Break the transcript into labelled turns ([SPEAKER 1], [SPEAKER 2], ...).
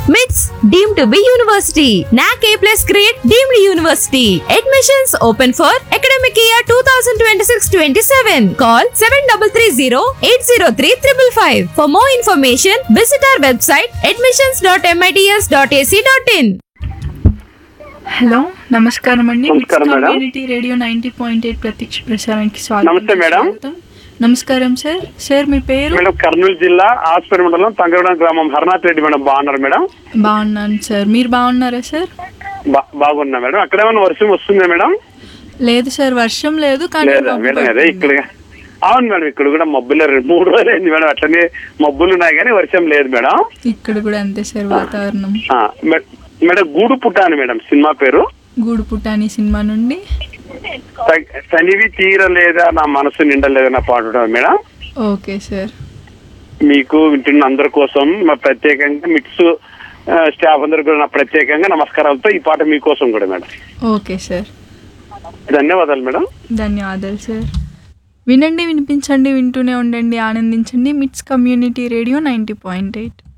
[SPEAKER 1] MITS deemed to be university. NAC A plus grade deemed university. Admissions open for academic year 2026-27. Call 7330-803-555. For more information, visit our website admissions.mits.ac.in.
[SPEAKER 2] Hello నమస్కారం అండి
[SPEAKER 3] నమస్కారం madam.
[SPEAKER 2] Community radio ninety point eight ప్రత్యక్ష ప్రసారానికి స్వాగతం
[SPEAKER 3] నమస్తే madam.
[SPEAKER 2] స్వాగతం. నమస్కారం sir sir మీ పేరు
[SPEAKER 3] మేడం కర్నూలు జిల్లా ఆస్పరి మండలం తంగగూడెం గ్రామం హర్నాథ్ రెడ్డి మేడం బాగున్నారు మేడం
[SPEAKER 2] బాగున్నాను సార్ మీరు బాగున్నారా సార్
[SPEAKER 3] బా- బాగున్నా మేడం అక్కడ ఏమైనా వర్షం వస్తుందా మేడం
[SPEAKER 2] లేదు సార్ వర్షం లేదు కానీ
[SPEAKER 3] లేదా
[SPEAKER 2] మబ్బు
[SPEAKER 3] మేడం అదే
[SPEAKER 2] పడుతుంది.
[SPEAKER 3] ఇక్కడ అవును మేడం ఇక్కడ కూడా మబ్బులు రెండు మూడు రోజులు అయింది మేడం అట్లనే మబ్బులు ఉన్నాయి కానీ వర్షం లేదు మేడం
[SPEAKER 2] ఇక్కడ కూడా అంతే సార్ వాతావరణం
[SPEAKER 3] ఆ, మే- మేడం గూడు పుట్టాను మేడం సినిమా పేరు
[SPEAKER 2] గూడు పుటాని సినిమా నుండి
[SPEAKER 3] త- తనివి తీరలేదా నా మనసు నిండలేదా నా పాట ఉంటుంది మేడం
[SPEAKER 2] ఓకే సార్
[SPEAKER 3] మీకు వింటున్న అందరి కోసం మా ప్రత్యేకంగా మిక్స్ ఆ, స్టాఫ్ అందరికి కూడా నా ప్రత్యేకంగా నమస్కారాలతో ఈ పాట మీకోసం కూడా మేడం
[SPEAKER 2] ఓకే సార్
[SPEAKER 3] ధన్యవాదాలు మేడం
[SPEAKER 2] ధన్యవాదాలు సార్ వినండి వినిపించండి వింటూనే ఉండండి ఆనందించండి MITS community radio ninety point eight